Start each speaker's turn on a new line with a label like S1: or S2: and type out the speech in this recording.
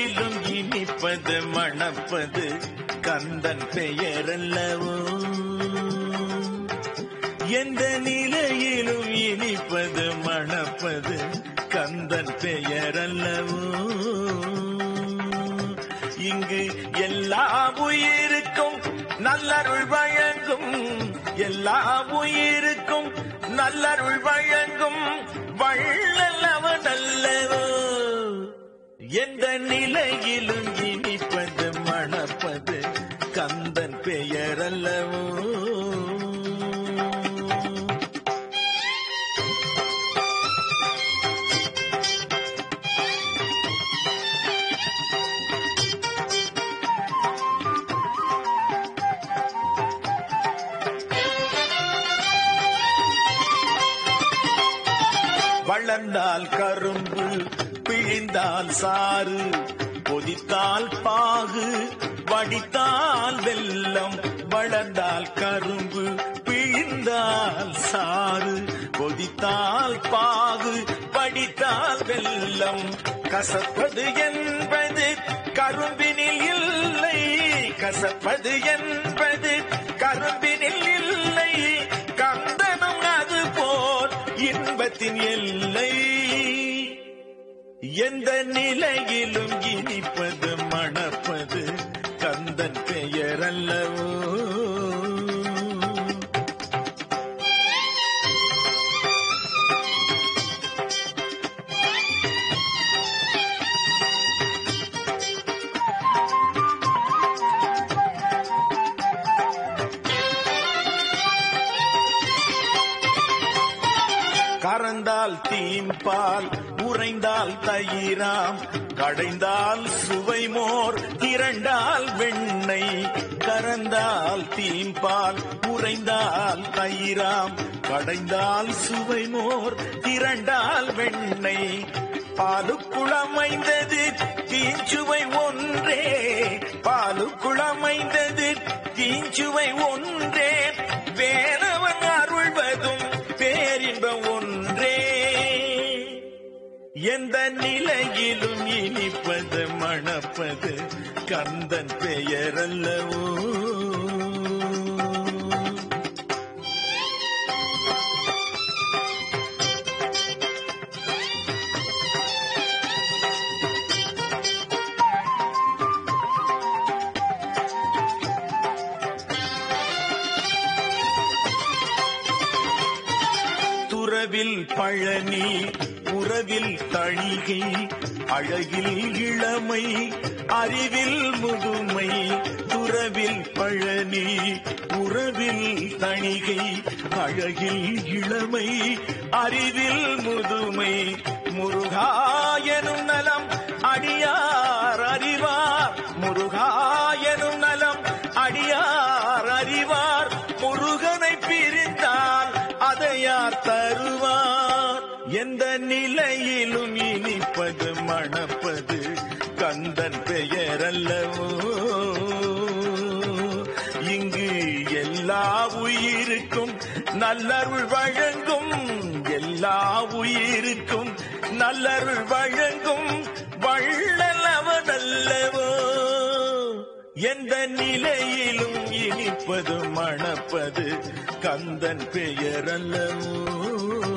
S1: நிலையிலும் இனிப்பது மணப்பது கந்தன் பெயரல்லவோ எந்த நிலையிலும் இனிப்பது மணப்பது கந்தன் பெயரல்லவோ இங்கு எல்லா உயிருக்கும் நல்லருள் வழங்கும் எல்லா உயிருக்கும் நல்லருள் வழங்கும் வள்ளலவன் அல்லவோ எந்த நிலையிலும் இனிப்பது மணப்பது கந்தன் பெயரல்லவோ வளர்ந்தால் கரும்பு பிழிந்தால் சாறு கொதித்தால் பாகு வடித்தால் வெல்லம் வளர்ந்தால் கரும்பு பிழிந்தால் சாறு கொதித்தால் பாகு வடித்தால் வெல்லம் கசப்பது என்பது கரும்பினில் இல்லை கசப்பது என்பது கரும்பினில் இல்லை கந்தனம் அது போல் இன்பத்தின் எல்லை எந்த நிலையிலும் இனிப்பது மணப்பது கந்தன் பெயர் அல்லவோ கறந்தால் தீம்பால் உறைந்தால் தயிராம் கடைந்தால் சுவை மோர் திரண்டால் வெண்ணெய் கறந்தால் தீம்பால் உறைந்தால் தயிராம் கடைந்தால் சுவை மோர் திரண்டால் வெண்ணெய் பாலுக்குளமைந்தது தீஞ்சுவை ஒன்றே பாலுக்குளமைந்தது தீஞ்சுவை ஒன்றே வேலவன் அருள்வதும் பேரின்பம் ஒன்றே எந்த நிலையிலும் இனிப்பது மணப்பது கந்தன் பெயரல்லவோ துறவில் பழனி உறவில் தணிகை அழகில் இளமை அறிவில் முதுமை துறவில் பழனி உறவில் தணிகை அழகில் இளமை அறிவில் முதுமை முருகாயனும் நலம் அடியார் அறிவார் முருகாயனும் நலம் அடியார் அறிவார் முருகனை பிரிந்தால் அதை யார் தருவார் எந்த நிலையிலும் இனிப்பது மணப்பது கந்தன் பெயரல்லவோ இங்கு எல்லா உயிருக்கும் நல்லருள் வழங்கும் எல்லா உயிருக்கும் நல்லருள் வழங்கும் வள்ளலவனல்லவோ எந்த நிலையிலும் இனிப்பது மணப்பது கந்தன் பெயரல்லவோ